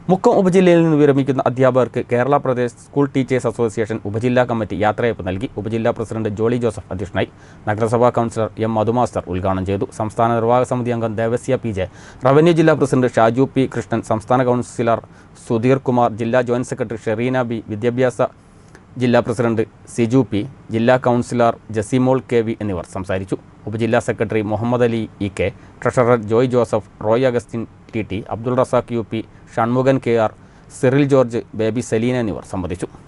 മുക്കം ഉപജില്ലയിൽ നിന്ന് വിരമിക്കുന്ന അധ്യാപകർക്ക് Kerala Pradesh school teachers association ഉപജില്ലാ കമ്മിറ്റി യാത്രയയപ്പ് നൽകി ഉപജില്ലാ പ്രസിഡന്റ് ജോളി ജോസഫ് അധ്യക്ഷനായി നഗരസഭാ കൗൺസിലർ എം മധുമാസ്റ്റർ ഉദ്ഘാടനം ചെയ്തു സംസ്ഥാന നിർവാഹക സമിതി അംഗം ദേവസ്യ പി ജെ റവന്യൂ ജില്ലാ പ്രസിഡന്റ് ഷാജു പി കൃഷ്ണൻ സംസ്ഥാന കൗൺസിലർ സുധീർ കുമാർ ജില്ലാ ജോയിന്റ് സെക്രട്ടറി ഷെറീന ബി വിദ്യാഭ്യാസ ജില്ലാ പ്രസിഡന്റ് സിജു പി ജില്ലാ കൗൺസിലർ ജസിമോൾ കെ വി എന്നിവർ സംസാരിച്ചു ഉപജില്ലാ secretary Muhammad Ali E K treasurer Joy Joseph Roy Augustine T T Abdul Razak U P Shanmukhan K R Cyril George Baby Salina എന്നിവർ സംബന്ധിച്ചു